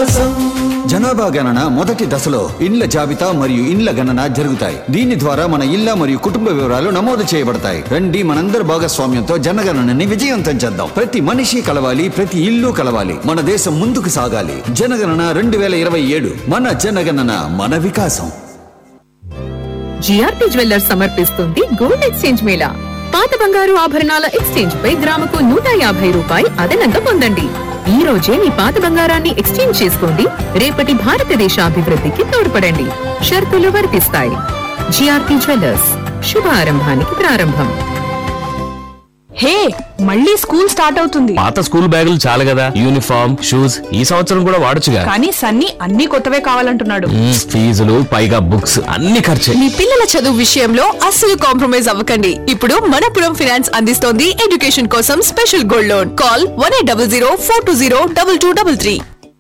వికాసం జనాభా గణన మొదటి దశలో ఇండ్ల జాబితా మరియు ఇండ్ల గణన జరుగుతాయి దీని ద్వారా మన ఇళ్ల మరియు కుటుంబ వివరాలు నమోదు చేయబడతాయి రండి మనందరి భాగస్వామ్యంతో జనగణనని విజయవంతం చేద్దాం ప్రతి మనిషి కలవాలి ప్రతి ఇల్లు కలవాలి మన దేశం ముందుకు సాగాలి జనగణన రెండు వేల ఇరవై ఏడు మన జనగణన మన వికాసం జిఆర్పి జ్యువెల్లర్స్ సమర్పిస్తుంది గోల్డ్ ఎక్స్చేంజ్ మేళా పాత బంగారు ఆభరణాల ఎక్స్చేంజ్ పై గ్రాముకు నూట యాభై రూపాయి అదనంగా పొందండి ఈ రోజే మీ పాత బంగారాన్ని ఎక్స్చేంజ్ చేసుకోండి రేపటి భారతదేశ అభివృద్ధికి తోడ్పడండి షరతులు వర్తిస్తాయి జిఆర్పి జ్యువెల్లర్స్ శుభారంభానికి ప్రారంభం హే మళ్ళీ స్కూల్ స్టార్ట్ అవుతుంది పాత స్కూల్ బ్యాగులు చాలు కదా యూనిఫామ్ షూస్ ఈ సంవత్సరం కూడా వాడొచ్చుగా కానీ సన్నీ అన్ని కొత్తవే కావాలంటున్నాడు మ్మ్, ఫీజులు పైగా బుక్స్ అన్ని ఖర్చే మీ పిల్లల చదువు విషయంలో అస్సలు కాంప్రమైజ్ అవ్వకండి ఇప్పుడు మనపురం ఫినాన్స్ అందిస్తోంది ఎడ్యుకేషన్ కోసం special gold loan call one eight double zero four two zero double two double three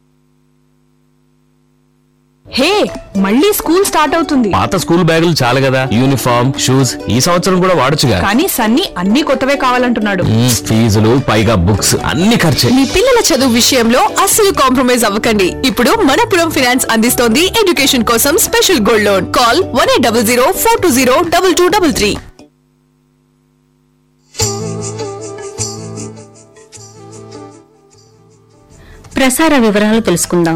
hey మళ్ళీ స్కూల్ స్టార్ట్ అవుతుంది పాత స్కూల్ బ్యాగులు చాలు కదా యూనిఫామ్ షూస్ ఈ సంవత్సరం కూడా వాడొచ్చుగా కానీ సన్నీ అన్ని కొత్తవే కావాలంటున్నాడు మ్మ్, ఫీజులు పైగా బుక్స్ అన్ని ఖర్చే మీ పిల్లల చదువు విషయంలో అస్సలు కాంప్రమైజ్ అవ్వకండి ఇప్పుడు మనపురం ఫినాన్స్ అందిస్తోంది ఎడ్యుకేషన్ కోసం special gold loan call one eight double zero four two zero double two double three ప్రసార వివరాలు తెలుసుకుందాం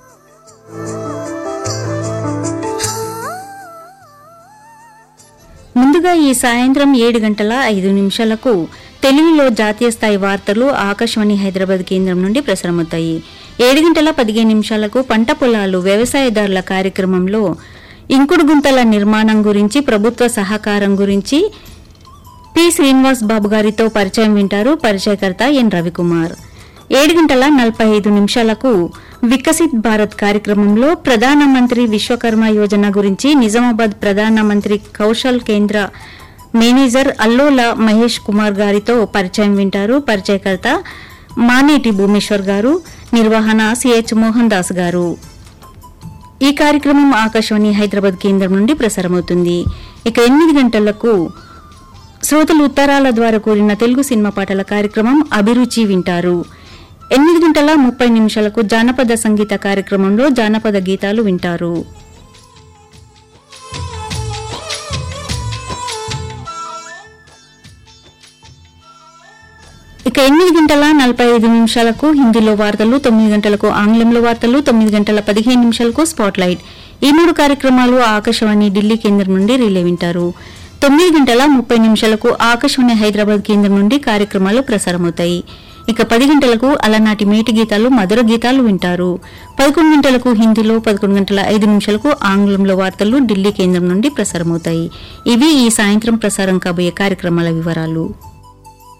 ముందుగా ఈ సాయంత్రం ఏడు గంటల ఐదు నిమిషాలకు తెలుగులో జాతీయ స్థాయి వార్తలు ఆకాశవాణి హైదరాబాద్ కేంద్రం నుండి ప్రసారమవుతాయి ఏడు గంటల పదిహేను నిమిషాలకు పంట పొలాలు వ్యవసాయదారుల కార్యక్రమంలో ఇంకుడు గుంతల నిర్మాణం గురించి ప్రభుత్వ సహకారం గురించి పి శ్రీనివాస్ బాబు గారితో పరిచయం వింటారు పరిచయకర్త ఎన్ రవికుమార్ ఏడు గంటల నలభై ఐదు నిమిషాలకు వికసిత్ భారత్ కార్యక్రమంలో ప్రధానమంత్రి విశ్వకర్మ యోజన గురించి నిజామాబాద్ ప్రధానమంత్రి కౌశల్ కేంద్ర మేనేజర్ అల్లోల మహేష్ కుమార్ గారితో పరిచయం వింటారు పరిచయకర్త మానేటి భూమేశ్వర్ గారు నిర్వహణ సిహెచ్ మోహన్ దాస్ గారు ఈ కార్యక్రమం ఆకాశవాణి హైదరాబాద్ కేంద్రం నుండి ప్రసారమవుతుంది ఇక ఎనిమిది గంటలకు శ్రోతలు ఉత్తరాల ద్వారా కోరిన తెలుగు సినిమా పాటల కార్యక్రమం అభిరుచి వింటారు ఎనిమిది గంటల ముప్పై నిమిషాలకు జానపద సంగీత కార్యక్రమంలో జానపద గీతాలు వింటారు ఇక ఎనిమిది గంటల నలభై ఐదు నిమిషాలకు హిందీలో వార్తలు తొమ్మిది గంటలకు ఆంగ్లంలో వార్తలు తొమ్మిది గంటల పదిహేను నిమిషాలకు స్పాట్ లైట్ ఈ మూడు కార్యక్రమాలు ఆకాశవాణి ఢిల్లీ కేంద్రం నుండి రిలే వింటారు తొమ్మిది గంటల ముప్పై నిమిషాలకు ఆకాశవాణి హైదరాబాద్ కేంద్రం నుండి కార్యక్రమాలు ప్రసారమవుతాయి ఇక పది గంటలకు అలనాటి మేటి గీతాలు మధుర గీతాలు వింటారు పదకొండు గంటలకు హిందీలో పదకొండు గంటల ఐదు నిమిషాలకు ఆంగ్లంలో వార్తలు ఢిల్లీ కేంద్రం నుండి ప్రసారమవుతాయి ఇవి ఈ సాయంత్రం ప్రసారం కాబోయే కార్యక్రమాల వివరాలు